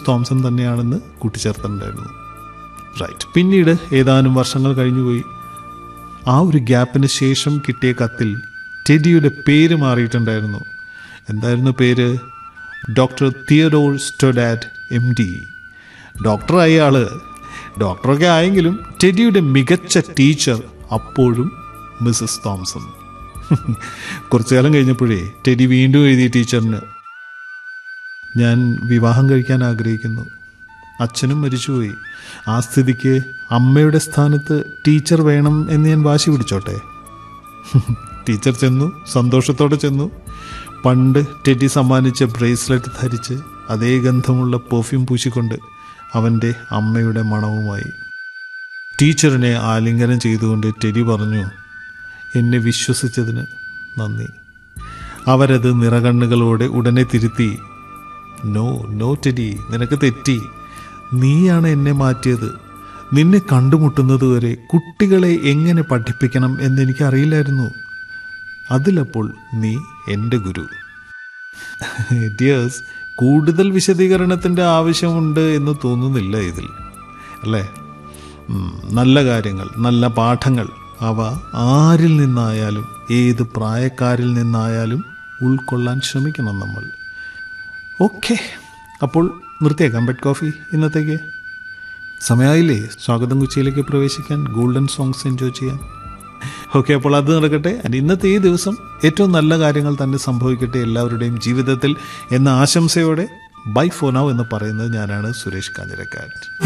Mrs Thomson തന്നെയാണെന്ന് കൂട്ടിച്ചേർത്തിട്ടുണ്ടായിരുന്നു right പിന്നീട് ഏതാനും വർഷങ്ങൾ കഴിഞ്ഞുപോയി ആ ഒരു ഗ്യാപ്പിന് ശേഷം കിട്ടിയ കത്തിൽ ടെഡിയുടെ പേര് മാറിയിട്ടുണ്ടായിരുന്നു എന്തായിരുന്നു പേര് doctor Theodore Stoddart M D ഡോക്ടറായ ആള് ഡോക്ടറൊക്കെ ആയെങ്കിലും ടെഡിയുടെ മികച്ച ടീച്ചർ അപ്പോഴും മിസ്സസ് തോംസൺ കുറച്ചു കാലം കഴിഞ്ഞപ്പോഴേ ടെഡി വീണ്ടും എഴുതിയ ടീച്ചറിന് ഞാൻ വിവാഹം കഴിക്കാൻ ആഗ്രഹിക്കുന്നു അച്ഛനും മരിച്ചുപോയി ആ സ്ഥിതിക്ക് അമ്മയുടെ സ്ഥാനത്ത് ടീച്ചർ വേണം എന്ന് ഞാൻ വാശി പിടിച്ചോട്ടെ ടീച്ചർ ചെന്നു സന്തോഷത്തോടെ ചെന്നു പണ്ട് ടെഡി സമ്മാനിച്ച ബ്രേസ്ലെറ്റ് ധരിച്ച് അതേ ഗന്ധമുള്ള പെർഫ്യൂം പൂശിക്കൊണ്ട് അവൻ്റെ അമ്മയുടെ മണവുമായി ടീച്ചറിനെ ആലിംഗനം ചെയ്തുകൊണ്ട് ടെഡി പറഞ്ഞു എന്നെ വിശ്വസിച്ചതിന് നന്ദി അവരത് നിറകണ്ണുകളോടെ ഉടനെ തിരുത്തി നോ നോ ടെഡി നിനക്ക് തെറ്റി നീയാണ് എന്നെ മാറ്റിയത് നിന്നെ കണ്ടുമുട്ടുന്നതുവരെ കുട്ടികളെ എങ്ങനെ പഠിപ്പിക്കണം എന്നെനിക്കറിയില്ലായിരുന്നു അതിലപ്പോൾ നീ എൻ്റെ ഗുരു ഡിയേഴ്സ് കൂടുതൽ വിശദീകരണത്തിൻ്റെ ആവശ്യമുണ്ട് എന്ന് തോന്നുന്നില്ല ഇതിൽ അല്ലേ ഉം, നല്ല കാര്യങ്ങൾ നല്ല പാഠങ്ങൾ അവ ആരിൽ നിന്നായാലും ഏത് പ്രായക്കാരിൽ നിന്നായാലും ഉൾക്കൊള്ളാൻ ശ്രമിക്കണം നമ്മൾ ഓക്കെ അപ്പോൾ നിർത്തിയേക്കാം ബെഡ് കോഫി ഇന്നത്തേക്ക് സമയമായില്ലേ സ്വാഗതം കുച്ചിയിലേക്ക് പ്രവേശിക്കാൻ ഗോൾഡൻ സോങ്സ് എൻജോയ് ചെയ്യാൻ ഓക്കെ അപ്പോൾ അത് നടക്കട്ടെ And ഇന്നത്തെ ഈ ദിവസം ഏറ്റവും നല്ല കാര്യങ്ങൾ തന്നെ സംഭവിക്കട്ടെ എല്ലാവരുടെയും ജീവിതത്തിൽ എന്ന ആശംസയോടെ ബൈ ഫോർ നൗ എന്ന് പറയുന്നത് ഞാനാണ് സുരേഷ് കാഞ്ഞിരക്കാരൻ